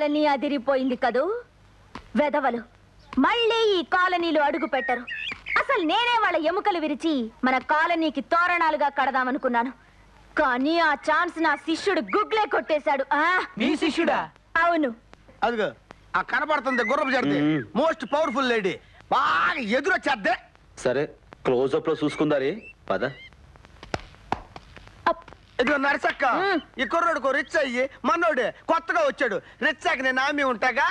Colony అదిరిపోయింది కదూ వెదవలు మళ్ళీ ఈ కాలనీలో అడుగు పెట్టరు అసలు నేనే వాళ్ళ ఎముకలు విరిచి మన కాలనీకి తోరణాలుగా కడదామనుకున్నాను కానీ ఆ ఛాన్స్ నా శిష్యుడు గుగ్లే కొట్టేశాడు ఆ మీ శిష్యుడా అవును అదిగో ఆ కనపడుతుంది గుర్రపు జర్ది మ్మ్. మోస్ట్ పవర్ఫుల్ లేడీ బాగా ఎదురొచ్చేద్దే సరే క్లోజప్ లో చూసుకుందారి పద అప్. ఇదిగో నరసక్క మ్మ్. ఈ కుర్రోడుకు రిచ్ అయ్యి మనోడే కొత్తగా వచ్చాడు రిచ్ అయ్యి నేను ఆమె ఉంటాగా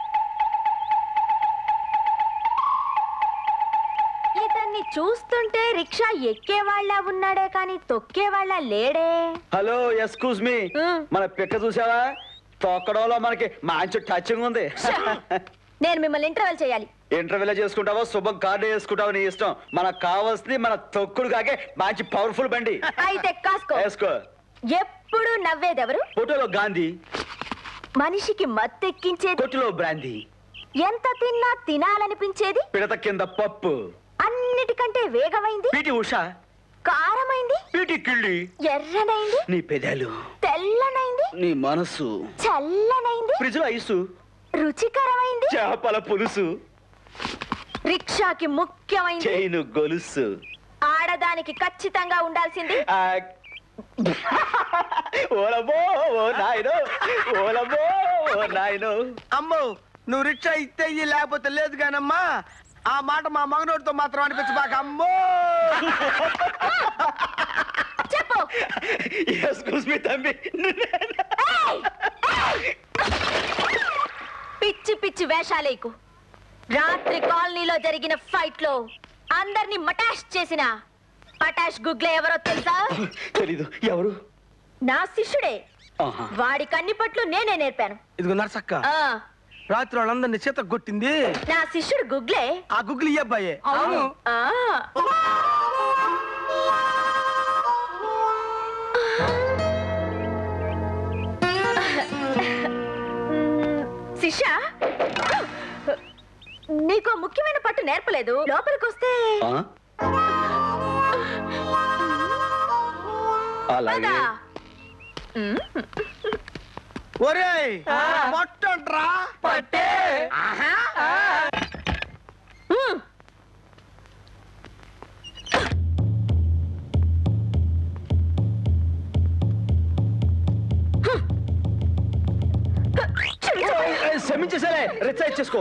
ఇతన్ని చూస్తుంటే రిక్షా ఎక్కేవాళ్ళ ఉన్నాడే కానీ తొక్కేవాళ్ళ లేడే హలో ఎక్స్క్యూజ్ మీ మ్మ్. మన పిక్క చూసావా తొక్కడంలో మనకి మంచి టచింగ్ ఉంది నేను మిమ్మల్ని ఇంటర్వెల్ చేయాలి ఇంటర్వ్యూలో చేసుకుంటావో శుభం కార్డు వేసుకుంటావో నీ ఇష్టం మనకు కావాల్సింది మన తొక్కుడు కాకే మంచి పవర్ఫుల్ బండి అయితే కాసుకో వేసుకో ఎప్పుడు నవ్వేదెవరు ఫోటోలో గాంధీ మనిషికి మత్తెక్కించేది కొట్టులో బ్రాందీ ఎంత తిన్నా తినాలనిపించేది పిడత కింద పప్పు అన్నిటికంటే వేగమైంది పీటి ఉష కారమైంది పీటి కిళ్ళి ఎర్రనైంది నీ పెదాలు తెల్లనైంది నీ మనసు చల్లనైంది ఫ్రిడ్జ్ లో ఐసు రుచికరమైంది చేపల పులుసు రిక్షాకి ముఖ్యమైంది చైను గొలుసు ఆడదానికి ఖచ్చితంగా ఉండాల్సింది ఆ, ఓలమ్మో ఓ నాయనో ఓలమ్మో ఓ నాయనో అమ్మో నువ్వు రిక్షా ఇస్తే ఇయ్యి లేకపోతే లేదు కానమ్మా ఆ మాట మా మగనోడితో మాత్రం అనిపించబాక అమ్మో చెప్పు ఎక్స్క్యూజ్ మీ తమ్మి పిచ్చి పిచ్చి వేషాలేకు రాత్రి కాలనీలో జరిగిన ఫైట్ లో అందరిని మటాష్ చేసిన పటాష్ గుగ్లే ఎవరో తెలుసా తెలీదు ఎవరు నా శిష్యుడే ఆహా. వాడి కన్నిపట్లు నేనే నేర్పాను ఇదిగో నరసక్క ఆ రాత్రి వాళ్ళందరినీ చేత కొట్టింది నా శిష్యుడు గుగ్లే ఆ గుగ్గులు ఈ అబ్బాయే అవును ఆ. మ్మ్, శిష్య నీకు ముఖ్యమైన పట్టు నేర్పలేదు లోపలికి వస్తే ఆ? అలాగే పద. మ్మ్. ఒరేయ్ మొట్టంట్రా పట్టే మ్మ్. ఏయ్, క్షమించేసాలే రిచైజ్ చేసుకో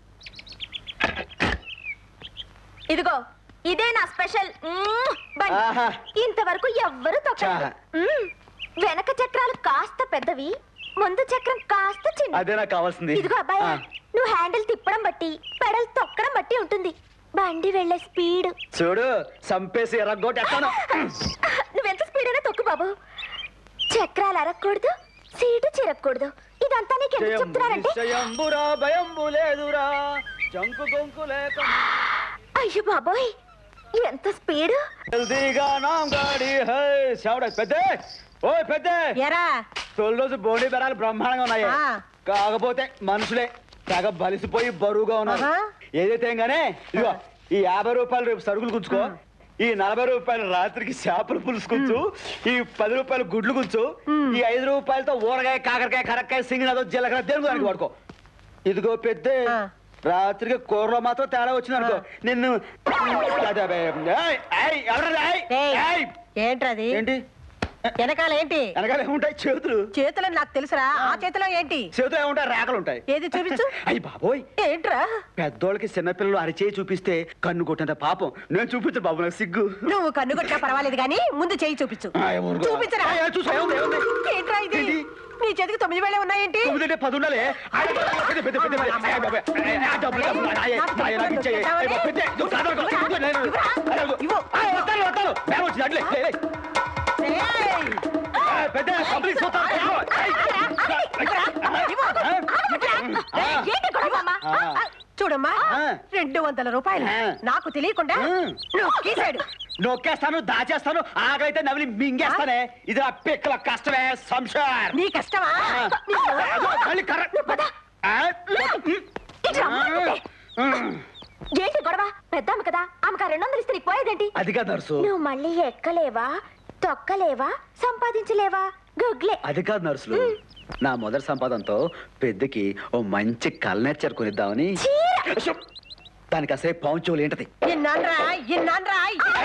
ఇదిగో ఇదే నా స్పెషల్ మ్మ్, బండి ఆహా. ఇంతవరకు ఎవ్వరు తొక్కలేదు చా. మ్మ్. వెనక చక్రాలు కాస్త పెద్దవి ముందు చక్రం కాస్త చిన్న అదే నాకు కావాల్సింది ఇదిగో అబ్బాయి ఆ, నువ్వు హ్యాండిల్ తిప్పడం బట్టి పెడల్ తొక్కడం బట్టి ఉంటుంది బండి వెళ్ళే స్పీడ్ చూడు సంపేసి ఎర్రగొట్టేస్తాను నువ్వెంత స్పీడ్ అయినా తొక్కు బాబు చక్రాలు అరగకూడదు సీటు చిరగకూడదు ఇదంతా నీకు ఎందుకు చెప్తున్నారంటే నిశ్చయంబురా భయంబు లేదురా జంకు గొంకు లేక అయ్యో బాబోయ్ ఎంత స్పీడ్ జల్దీగా నాం గాడి హై శవడ పెద్ద ఓయ్ పెద్ద ఎరా తొలి రోజు బోడి బెరాలు బ్రహ్మాండంగా ఉన్నాయి ఆ. కాకపోతే మనుషులే తెగ బలిసిపోయి బరువుగా ఉన్నారు ఆహా. ఏదైతే గానే ఇదిగో ఈ యాభై రూపాయలు రేపు సరుకులు గుంచుకో ఈ నలభై రూపాయలు రాత్రికి చేపల పులుసు గుంచు ఈ పది రూపాయలు గుడ్లు గుంచు ఈ ఐదు రూపాయలతో ఊరగాయ కాకరకాయ కరక్కాయ సింగినదో జీలకర్ర దేనికి దానికి వాడుకో ఇదిగో పెద్ద ఆ. రాత్రికి కూరలో మాత్రం తేడా వచ్చింది అనుకో నిన్ను అదే, అదే, ఏయ్, ఏయ్, ఎవరది? ఏయ్, ఏయ్. ఏయ్. ఏంట్రది ఏంటి వెనకాల ఏంటి వెనకాల ఏముంటాయి చేతులు చేతులు నాకు తెలుసురా ఆ చేతిలో ఏంటి చేతులు ఏముంటాయి రేఖలు ఉంటాయి ఏది చూపించు అయ్యి బాబోయ్ ఏంట్రా పెద్దోళ్ళకి చిన్నపిల్లలు అరిచేయి చూపిస్తే కన్ను కొట్టేంత పాపం నేను చూపించను బాబు నాకు సిగ్గు నువ్వు కన్ను కొట్టినా పర్వాలేదు కానీ ముందు చేయి చూపించు ఆ, ఏమనుకో. చూపించరా ఆ, ఆ, చూసా, ఏముంది, ఏముంది? ఏంట్రా ఇది ఏంటి? నీ చేతికి తొమ్మిది వేలే ఉన్నాయేంటి తొమ్మిది అంటే పది ఉండాలి ఆయ్, పెద్ద, పెద్ద, పెద్ద, పెద్ద. ఆయ్, బాబాయ్. ఆయ్, ఆ డబ్బులు, డబ్బులు, ఆయ్, ఆయ్, నాకు ఇచ్చేయ్. ఆయ్, బాబు, పెద్ద, ఇదిగో, కాదు, కాదు, ఇదిగో, నేను, నేను, ఇవ్వు. ఆయ్, వస్తాను, వస్తాను. బేరం వచ్చింది, అట్లే, లే, లే. ఏయ్! ఆయ్, పెద్ద, పబ్లిక్ చూస్తాను, ఇదిగో. ఆయ్, ఆ, ఏంటి గొడవ అమ్మా? ఆ. ఆ, చూడమ్మా ఆ. రెండు వందల రూపాయలు ఆ. నాకు తెలియకుండా ఉమ్. నువ్వు గీసాడు నొక్కేస్తాను దాచేస్తాను ఆగైతే నవిలి మింగేస్తానే ఇది నా పిక్కల కష్టమే సంసార్ నీ కష్టమా ఆ. నీకు- అదో, మళ్ళీ కర్ర. ఆ, ఇట్రా, అమ్మ, ఉమ్. ఏంటి గొడవ పెద్దమ్మ కదా ఆమెకు ఆ రెండు వందలు ఇస్తే నీకు పోయేదేంటి అది కాదు నర్సు నువ్వు మళ్ళీ ఎక్కలేవా తొక్కలేవా సంపాదించలేవా గుగ్లే అది కాదు నర్సులు నా మొదటి సంపాదనతో పెద్దకి ఓ మంచి కల్నేచర్ కొనిద్దామని అశో! దానికి అసలే పౌన్ చెవులు ఏంటది ఇన్నాన్రా ఇన్నాన్రా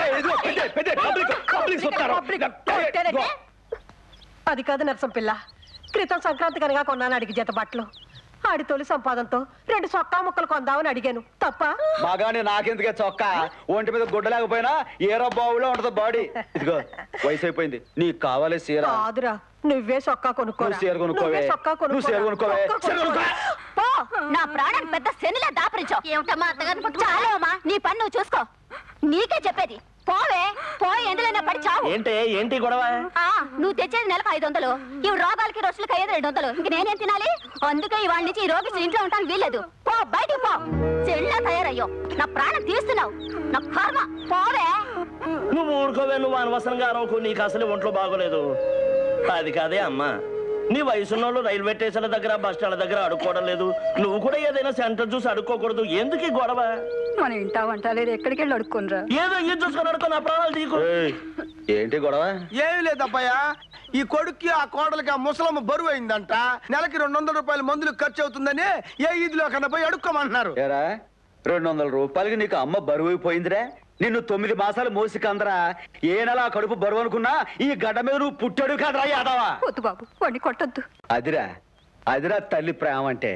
అది కాదు నరసం పిల్ల క్రితం సంక్రాంతి కనుక కొన్నాను అడిగి జత బట్టలు ఆడి తొలి సంపాదనతో రెండు సొక్కా ముక్కలు కొందామని అడిగాను తప్ప బాగానే నాకెందుకే చొక్క ఒంటి మీద గుడ్డ లేకపోయినా ఏరో బావులో ఉంటది బాడీ ఇదిగో వయసు అయిపోయింది నీకు కావాలి సీర కాదురా నువ్వే సొక్కా కొనుక్కో నువ్వు చీర కొనుక్కోవే. సొక్కా నువ్వు చీర కొనుక్కోవే. చీర కొనుక్కో. పో నా ప్రాణాన్ని పెద్ద శనిలా దాపరించావు ఏమిటమ్మా అత్తగారు చాలు అమ్మా నీ పని నువ్వు చూసుకో నీకే చెప్పేది పోవే పోయి ఎందులోనే పడి చావు ఏంటి ఏంటి గొడవ ఆ, నువ్వు తెచ్చేది నెలకు ఐదు వందలు ఇవి రోగాలకి రోజులకి అయ్యేది రెండు వందలు ఇంక నేనేం తినాలి అందుకే ఇవాళ నుంచి ఈ రోగి ఇంట్లో ఉంటాను వీల్లేదు పో బయటికి పో చెల్లా తయారయ్యో నా ప్రాణం తీస్తున్నావు నా కర్మ పోవే నువ్వు ఊరుకోవే నువ్వు అనవసరంగా అరవకు నీకు అసలు ఒంట్లో బాగోలేదు అది కాదే అమ్మా నీ వయసున్నోళ్ళు రైల్వే స్టేషన్ల దగ్గర బస్ స్టాండ్ల దగ్గర అడుక్కోవడం లేదు నువ్వు కూడా ఏదైనా సెంటర్ చూసి అడుక్కోకూడదు ఎందుకు ఈ గొడవ మనం ఇంటా వంట లేదు ఎక్కడికి వెళ్ళి అడుక్కోనరా ఏదో ఇది చూసుకొని అడుకో నా ప్రాణాలు తీకు ఏయ్, ఏంటి గొడవ ఏమి లేదబ్బయ్యా ఈ కొడుక్కి ఆ కోడలికి ఆ ముసలమ్మ బరువు అయిందంట నెలకి రెండు వందల రూపాయల మందులు ఖర్చు అవుతుందని ఏ ఈదిలో కన్నా పోయి అడుక్కోమంటున్నారు ఏరా రెండు వందల రూపాయలకి నీకు అమ్మ బరువు అయిపోయిందిరా నిన్ను తొమ్మిది మాసాలు మోసి కందరా ఏ నెల ఆ కడుపు బరువు అనుకున్నా ఈ గడ్డ మీద నువ్వు పుట్టాడు కదరా యాదవా వద్దు బాబు వాడిని కొట్టద్దు అదిరా అదిరా తల్లి ప్రేమ అంటే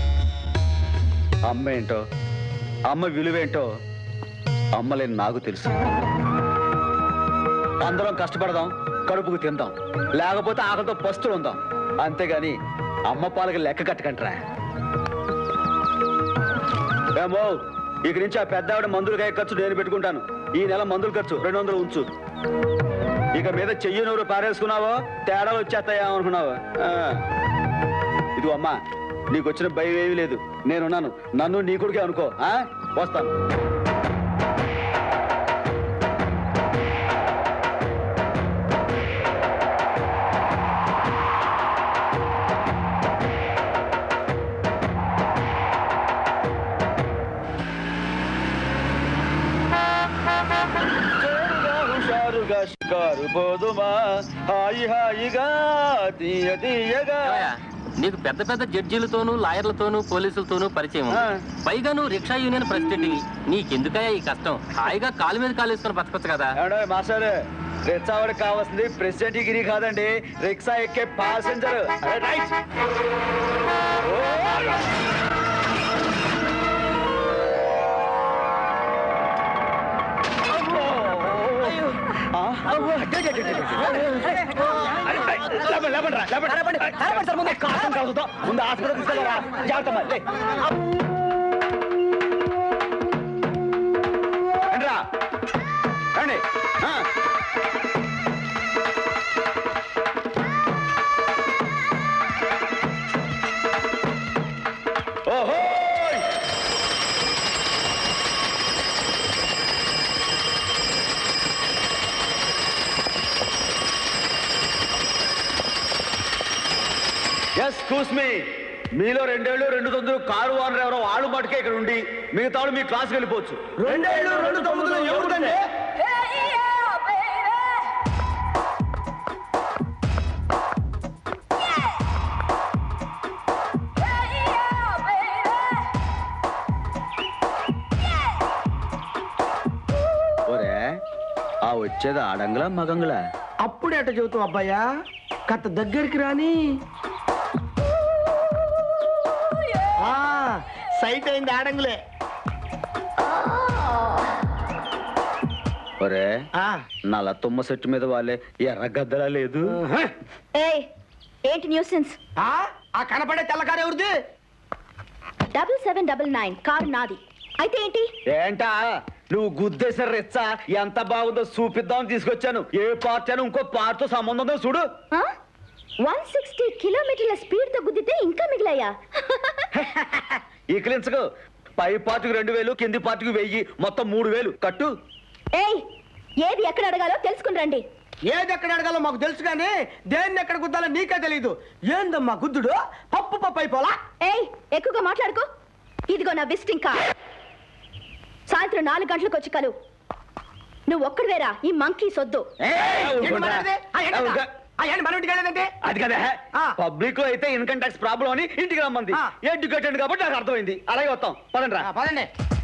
అమ్మ ఏంటో అమ్మ విలువేంటో అమ్మలేని నాకు తెలుసు అందరం కష్టపడదాం కడుపుకు తిందాం లేకపోతే ఆకలితో పస్తులు ఉందాం అంతేగాని అమ్మ పాలకి లెక్క కట్టకంటరా ఏమో ఇక నుంచి ఆ పెద్ద ఆవిడ మందులకాయ ఖర్చు నేను పెట్టుకుంటాను ఈ నెల మందుల ఖర్చు రెండు వందలు ఉంచు ఇక మీద చెయ్యి నూరు పారేసుకున్నావో తేడాలు వచ్చేస్తాయా అనుకున్నావా ఆ. ఇదిగో అమ్మా నీకు వచ్చిన భయం ఏమీ లేదు నేనున్నాను నన్ను నీ కొడుకే అనుకో ఆ వస్తాను హుషారుగా షికారు పోదుమా హాయి హాయిగా తీయ తీయగా ఏమయ్యా, నీకు పెద్ద పెద్ద జడ్జీలతోనూ లాయర్లతోనూ పోలీసులతోనూ పరిచయం ఉంది. ఆ. పైగా నువ్వు రిక్షా యూనియన్ ప్రెసిడెంట్ నీకెందుకయ్యా ఈ కష్టం హాయిగా కాలు మీద కాలు వేసుకొని బతకొచ్చు కదా ఏమండో మాస్టర్ రిక్షావాడికి కావాల్సింది ప్రెసిడెంట్ గిరి కాదండి రిక్షా ఎక్కే ప్యాసింజర్ రైట్ ముందు హాస్పిటల్ తీసుకెళ్ళరా జాగ్రత్త మరి, లే. రండిరా. రండి ఆ. ఓహో ఎస్ మీ మీలో రెండేళ్ళు రెండు తొమ్మిది కారు ఓనర్ ఎవరో వాళ్ళు మటుకే ఇక్కడ ఉండి మిగతా వాళ్ళు మీ క్లాస్కి వెళ్ళిపోవచ్చు రెండేళ్ళు రెండు తొమ్మిదిలో ఎవరిదండి ఒరే ఆ వచ్చేది ఆడంగులా మగంగులా అప్పుడే అట్ట చెబుతావు అబ్బాయా కథ దగ్గరికి రాని ఆ, సైట్ అయింది ఆడంగులే ఒరే ఆ, నల్ల తుమ్మ చెట్టు మీద వాళ్ళే ఎర్ర గద్దలా లేదు ఏయ్ ఏంటి న్యూసెన్స్ ఆ, ఆ కనపడే తెల్లకారు ఎవరిది double seven double nine car నాది అయితే ఏంటి ఏంటా నువ్వు గుద్దేసిన రెచ్చ ఎంత బాగుందో చూపిద్దామని తీసుకొచ్చాను ఏ పార్టీ అని ఇంకో పార్టీతో సంబంధం ఉందో చూడు వన్ సిక్స్టీ కిలోమీటర్ల స్పీడ్ తో గుద్దితే ఇంకా మిగిలాయా ఈకిలించకు పై పార్టీకి రెండు వేలు కింది పార్టీకి వెయ్యి మొత్తం మూడు వేలు కట్టు ఏయ్ ఏది ఎక్కడ అడగాలో తెలుసుకుని రండి ఏది ఎక్కడ అడగాలో మాకు తెలుసు కానీ దేన్ని ఎక్కడ గుద్దాలో నీకే తెలియదు ఏందమ్మా గుద్దుడు పప్పు పప్పు అయిపోలా ఏయ్ ఎక్కువగా మాట్లాడుకో ఇదిగో నా విజిటింగ్ కార్డ్ సాయంత్రం నాలుగు గంటలకు వచ్చి కలు నువ్వు ఒక్కడివేరా ఈ మంకీ సొద్దు ఏంటి మాట్లాడేది? ఆ, ఏంటమ్మా? అయ్యండి మనం ఇంటికి వెళ్ళేదంటే అది కదా ఆ. పబ్లిక్ లో అయితే ఇన్కమ్ ట్యాక్స్ ప్రాబ్లం అని ఇంటికి రమ్మంది ఆ. ఎడ్యుకేటెడ్ కాబట్టి నాకు అర్థమైంది అలాగే వస్తాం పదండి రా పదండి